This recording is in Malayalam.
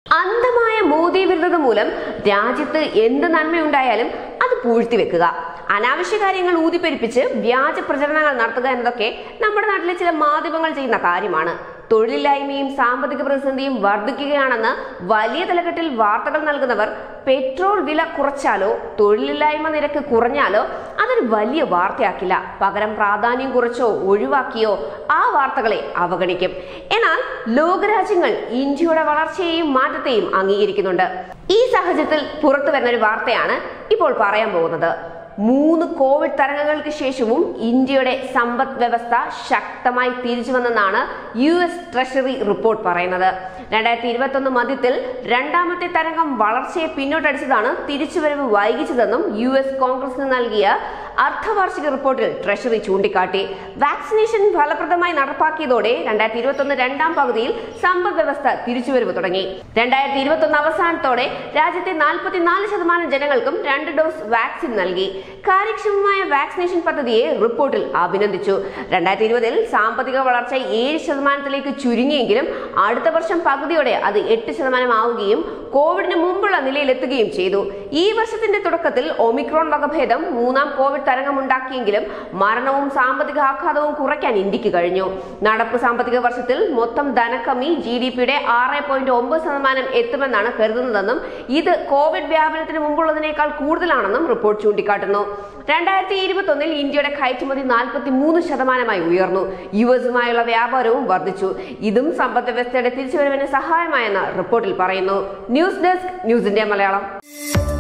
അന്ധമായ മോദി വിരുദ്ധത മൂലം രാജ്യത്ത് എന്ത് നന്മയുണ്ടായാലും അത് പൂഴ്ത്തിവെക്കുക അനാവശ്യ കാര്യങ്ങൾ ഊതിപ്പെരിപ്പിച്ച് വ്യാജ പ്രചരണങ്ങൾ നടത്തുക എന്നതൊക്കെ നമ്മുടെ നാട്ടിലെ ചില മാധ്യമങ്ങൾ ചെയ്യുന്ന കാര്യമാണ് തൊഴിലില്ലായ്മയും സാമ്പത്തിക പ്രതിസന്ധിയും വർദ്ധിക്കുകയാണെന്ന് വലിയ തലക്കെട്ടിൽ വാർത്തകൾ നൽകുന്നവർ പെട്രോൾ വില കുറച്ചാലോ തൊഴിലില്ലായ്മ നിരക്ക് കുറഞ്ഞാലോ അതൊരു വലിയ വാർത്തയാക്കില്ല പകരം പ്രാധാന്യം കുറച്ചോ ഒഴിവാക്കിയോ ആ വാർത്തകളെ അവഗണിക്കും എന്നാൽ ലോകരാജ്യങ്ങൾ ഇന്ത്യയുടെ വളർച്ചയെയും മാറ്റത്തെയും അംഗീകരിക്കുന്നുണ്ട് ഈ സാഹചര്യത്തിൽ പുറത്തു വരുന്ന ഒരു വാർത്തയാണ് ഇപ്പോൾ പറയാൻ പോകുന്നത് മൂന്ന് കോവിഡ് തരംഗങ്ങൾക്ക് ശേഷവും ഇന്ത്യയുടെ സമ്പദ് വ്യവസ്ഥ ശക്തമായി തിരിച്ചു വന്നെന്നാണ് യു എസ് ട്രഷറി റിപ്പോർട്ട് പറയുന്നത് രണ്ടായിരത്തി ഇരുപത്തി ഒന്ന് മധ്യത്തിൽ രണ്ടാമത്തെ തരംഗം വളർച്ചയെ പിന്നോട്ടടിച്ചതാണ് തിരിച്ചുവരവ് വൈകിച്ചതെന്നും യു എസ് കോൺഗ്രസിന് നൽകിയ അർദ്ധവാർഷിക റിപ്പോർട്ടിൽ ട്രഷറി ചൂണ്ടിക്കാട്ടി വാക്സിനേഷൻ ഫലപ്രദമായി നടപ്പാക്കിയതോടെ രണ്ടായിരത്തി ഇരുപത്തി ഒന്ന് രണ്ടാം പകുതിയിൽ സമ്പദ് വ്യവസ്ഥ തിരിച്ചുവരവ് തുടങ്ങി രണ്ടായിരത്തി ഇരുപത്തി ഒന്ന് അവസാനത്തോടെ രാജ്യത്തെ നാൽപ്പത്തിനാല് ശതമാനം ജനങ്ങൾക്കും രണ്ട് ഡോസ് വാക്സിൻ നൽകി കാര്യക്ഷമമായ വാക്സിനേഷൻ പദ്ധതിയെ റിപ്പോർട്ടിൽ അഭിനന്ദിച്ചു രണ്ടായിരത്തി ഇരുപതിൽ സാമ്പത്തിക വളർച്ച ഏഴ് ശതമാനത്തിലേക്ക് ചുരുങ്ങിയെങ്കിലും അടുത്ത വർഷം പകുതിയോടെ അത് എട്ട് ശതമാനം ആവുകയും കോവിഡിന് മുമ്പുള്ള നിലയിലെത്തുകയും ചെയ്തു ഈ വർഷത്തിന്റെ തുടക്കത്തിൽ ഒമിക്രോൺ വകഭേദം മൂന്നാം കോവിഡ് തരംഗം ഉണ്ടാക്കിയെങ്കിലും മരണവും സാമ്പത്തിക ആഘാതവും കുറയ്ക്കാൻ ഇന്ത്യക്ക് കഴിഞ്ഞു നടപ്പ് സാമ്പത്തിക വർഷത്തിൽ മൊത്തം ധനക്കമ്മി ജി ഡി പിയുടെ ആറ് പോയിന്റ് ഒമ്പത് ശതമാനം എത്തുമെന്നാണ് കരുതുന്നതെന്നും ഇത് കോവിഡ് വ്യാപനത്തിന് മുമ്പുള്ളതിനേക്കാൾ കൂടുതലാണെന്നും റിപ്പോർട്ട് ചൂണ്ടിക്കാട്ടുന്നു രണ്ടായിരത്തി ഇരുപത്തി ഒന്നിൽ ഇന്ത്യയുടെ കയറ്റുമതി നാൽപ്പത്തി മൂന്ന് ശതമാനമായി ഉയർന്നു യു എസുമായുള്ള വ്യാപാരവും വർദ്ധിച്ചു ഇതും സമ്പദ് വ്യവസ്ഥയുടെ തിരിച്ചുവരവിന് സഹായമായെന്ന് റിപ്പോർട്ടിൽ പറയുന്നു news desk news India Malayalam